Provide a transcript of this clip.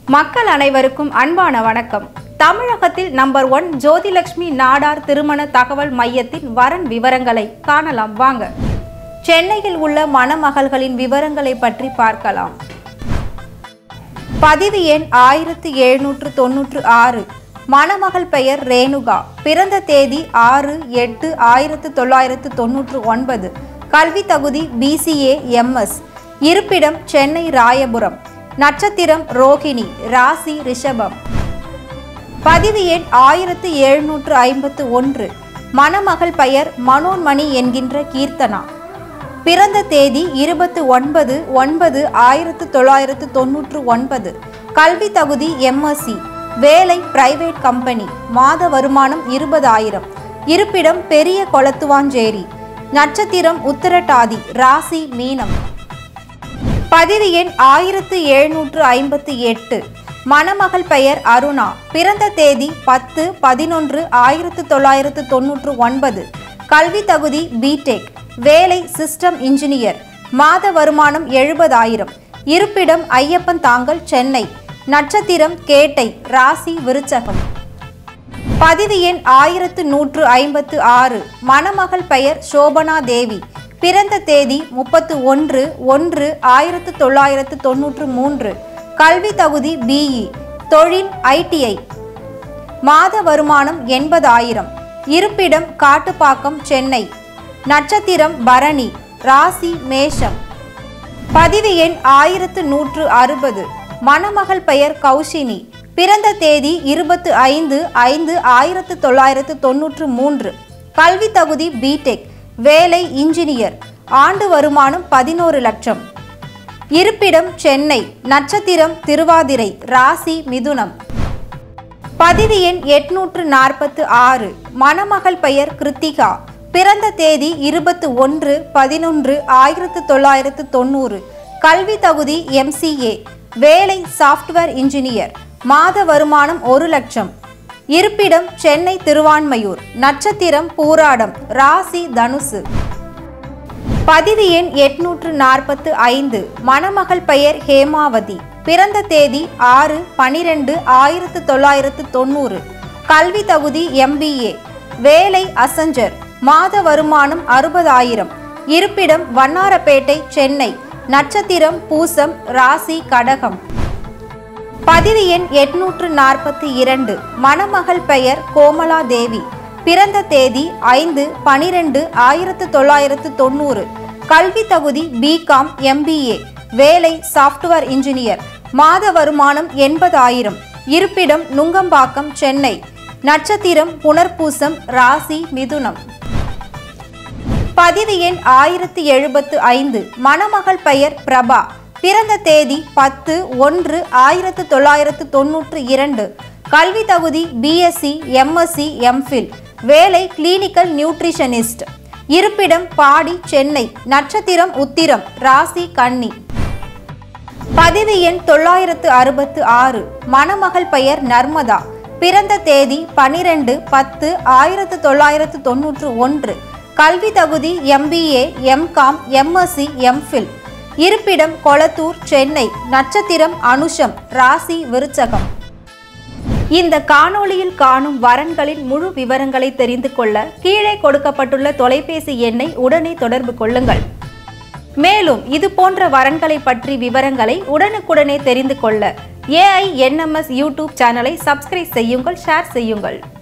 மக்கள் அனைவருக்கும் அன்பான வணக்கம் தமிழகத்தில் நம்பர் ஒன் ஜோதிலட்சுமி நாடார் திருமண தகவல் மையத்தின் வரன் விவரங்களை காணலாம் வாங்க சென்னையில் உள்ள மணமகள்களின் விவரங்களை பற்றி பார்க்கலாம் பதிவு எண் ஆயிரத்து எழுநூற்று தொன்னூற்று ஆறு மணமகள் பெயர் ரேணுகா பிறந்த தேதி ஆறு எட்டு ஆயிரத்து தொள்ளாயிரத்து தொன்னூற்று ஒன்பது கல்வி தகுதி பிசிஏ எம்எஸ் இருப்பிடம் சென்னை ராயபுரம் நட்சத்திரம் ரோகிணி ராசி ரிஷபம் பதிவு எண் ஆயிரத்து எழுநூற்று ஐம்பத்து ஒன்று மணமகள் பெயர் மனோன்மணி என்கின்ற கீர்த்தனா பிறந்த தேதி இருபத்து ஒன்பது ஒன்பது ஆயிரத்து தொள்ளாயிரத்து தொன்னூற்று ஒன்பது கல்வி தகுதி எம்எஸ்சி வேலை பிரைவேட் கம்பெனி மாத வருமானம் இருபதாயிரம் இருப்பிடம் பெரிய கொளத்துவாஞ்சேரி நட்சத்திரம் உத்திரட்டாதி ராசி மீனம் பதிவு எண் ஆயிரத்து எழுநூற்று ஐம்பத்தி எட்டு மணமகள் பெயர் அருணா பிறந்த தேதி பத்து பதினொன்று ஆயிரத்து தொள்ளாயிரத்து தொன்னூற்று ஒன்பது கல்வி தகுதி பிடெக் வேலை சிஸ்டம் இன்ஜினியர் மாத வருமானம் எழுபதாயிரம் இருப்பிடம் ஐயப்பன் தாங்கல் சென்னை நட்சத்திரம் கேட்டை ராசி விருச்சகம் பதிவு எண் ஆயிரத்து நூற்று ஐம்பத்து ஆறு மணமகள் பெயர் சோபனா தேவி பிறந்த தேதி முப்பத்து ஒன்று ஒன்று ஆயிரத்து தொள்ளாயிரத்து தொன்னூற்று மூன்று கல்வி தகுதி பிஇ தொழில் ஐடிஐ மாத வருமானம் எண்பதாயிரம் இருப்பிடம் காட்டுப்பாக்கம் சென்னை நட்சத்திரம் பரணி ராசி மேஷம் பதிவு எண் ஆயிரத்து நூற்று அறுபது மணமகள் பெயர் கௌஷினி பிறந்த தேதி இருபத்து ஐந்து ஐந்து ஆயிரத்து தொள்ளாயிரத்து தொன்னூற்று மூன்று கல்வி தகுதி பிடெக் வேலை இன்ஜினியர் ஆண்டு வருமானம் பதினோரு லட்சம் இருப்பிடம் சென்னை நட்சத்திரம் திருவாதிரை ராசி மிதுனம் பதிவு எண் எட்நூற்று நாற்பத்து ஆறு மணமகள் பெயர் கிருத்திகா பிறந்த தேதி இருபத்து ஒன்று பதினொன்று ஆயிரத்து தொள்ளாயிரத்து தொண்ணூறு கல்வி தகுதி எம்சிஏ வேலை சாஃப்ட்வேர் இன்ஜினியர் மாத வருமானம் ஒரு லட்சம் இருப்பிடம் சென்னை திருவான்மையூர் நட்சத்திரம் பூராடம் ராசி தனுசு பதிவு எண் எட்நூற்று நாற்பத்து ஐந்து மணமகள் பெயர் ஹேமாவதி பிறந்த தேதி ஆறு பனிரெண்டு ஆயிரத்து தொள்ளாயிரத்து தொண்ணூறு கல்வி தகுதி எம்பிஏ வேலை அசஞ்சர் மாத வருமானம் அறுபதாயிரம் இருப்பிடம் வண்ணாரப்பேட்டை சென்னை நட்சத்திரம் பூசம் ராசி கடகம் பதிவு எண் எட்நூற்று நாற்பத்தி இரண்டு மணமகள் பெயர் கோமலா தேவி பிறந்த தேதி ஐந்து பனிரெண்டு ஆயிரத்து தொள்ளாயிரத்து தொண்ணூறு கல்வி தகுதி பிகாம் எம்பிஏ வேலை சாஃப்ட்வேர் இன்ஜினியர் மாத வருமானம் எண்பதாயிரம் இருப்பிடம் நுங்கம்பாக்கம் சென்னை நட்சத்திரம் புனர்பூசம் ராசி மிதுனம் பதிவு எண் ஆயிரத்தி எழுபத்து ஐந்து மணமகள் பெயர் பிரபா பிறந்த தேதி பத்து ஒன்று ஆயிரத்து தொள்ளாயிரத்து தொன்னூற்று இரண்டு கல்வி தகுதி பிஎஸ்சி எம்எஸ்சி எம்ஃபில் வேலை கிளினிக்கல் நியூட்ரிஷனிஸ்ட் இருப்பிடம் பாடி சென்னை நட்சத்திரம் உத்திரம் ராசி கன்னி பதிவு எண் தொள்ளாயிரத்து அறுபத்து ஆறு மணமகள் பெயர் நர்மதா பிறந்த தேதி பனிரெண்டு பத்து ஆயிரத்து தொள்ளாயிரத்து தொன்னூற்று ஒன்று கல்வி தகுதி எம்பிஏ எம்காம் எம்எஸ்சி எம்ஃபில் இருப்பிடம் கொளத்தூர் சென்னை நட்சத்திரம் அனுஷம் ராசி விருச்சகம் இந்த காணொளியில் காணும் வரன்களின் முழு விவரங்களை தெரிந்து கொள்ள கீழே கொடுக்கப்பட்டுள்ள தொலைபேசி எண்ணை உடனே தொடர்பு கொள்ளுங்கள் மேலும் இது போன்ற வரன்களை பற்றி விவரங்களை உடனுக்குடனே தெரிந்து கொள்ள ஏஐ என்எம்எஸ் யூடியூப் சேனலை சப்ஸ்கிரைப் செய்யுங்கள் ஷேர் செய்யுங்கள்